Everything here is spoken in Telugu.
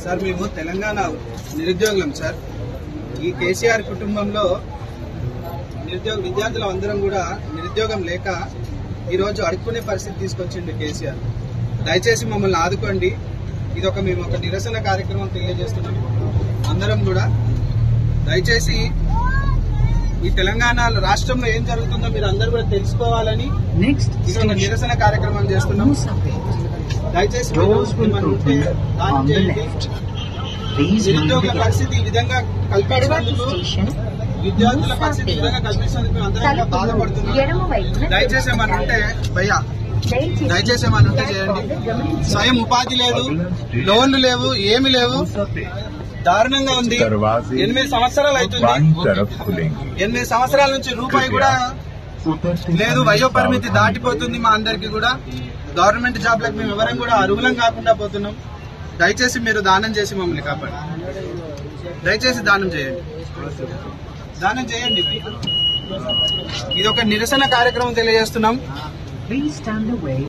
సార్ మేము తెలంగాణ నిరుద్యోగులం సార్ ఈ కేసీఆర్ కుటుంబంలో నిరుద్యోగ విద్యార్థులు అందరం కూడా నిరుద్యోగం లేక ఈరోజు అడుక్కునే పరిస్థితి తీసుకొచ్చిండు కేసీఆర్ దయచేసి మమ్మల్ని ఆదుకోండి ఇది ఒక మేము ఒక నిరసన కార్యక్రమం తెలియజేస్తున్నాం అందరం కూడా దయచేసి ఈ తెలంగాణ రాష్ట్రంలో ఏం జరుగుతుందో మీరు అందరూ కూడా తెలుసుకోవాలని Next ఇది ఒక station, నిరసన కార్యక్రమం చేస్తున్నాం Musafet. దయచేసి మీరు Doors will ఏమన్నా ఉంటే open దానం on the చేయండి. left. Please mind నిరుద్యోగ the gap. పరిస్థితి ఈ విధంగా తరువాతి కల్పించినందుకు స్టేషన్ విద్యార్థుల పరిస్థితి ఈ విధంగా కల్పించినందుకు మేము అందరం కూడా తలుపులు బాధపడుతున్నాం ఎడమ వైపున దయచేసి ఏమన్నా ఉంటే భయ్యా దయచేసి దయచేసి ఏమన్నా ఉంటే చేయండి గమనించండి. స్వయం ఉపాధి లేదు లోన్లు లేవు ఏమి లేవు దారుణంగా ఉంది दरवाजे ఎనిమిది సంవత్సరాలు बाई అవుతుంది तरफ खुलेंगे ఎనిమిది సంవత్సరాల నుంచి రూపాయి కూడా उतरते లేదు समय వయో పరిమితి सावधानी దాటిపోతుంది మా అందరికి కూడా గవర్నమెంట్ జాబ్లకు మేము ఎవరం కూడా అర్హులం కాకుండా పోతున్నాం దయచేసి మీరు దానం చేసి మమ్మల్ని కాపాడు దయచేసి దానం చేయండి దానం చేయండి ఇది ఒక నిరసన కార్యక్రమం తెలియజేస్తున్నాం Please stand away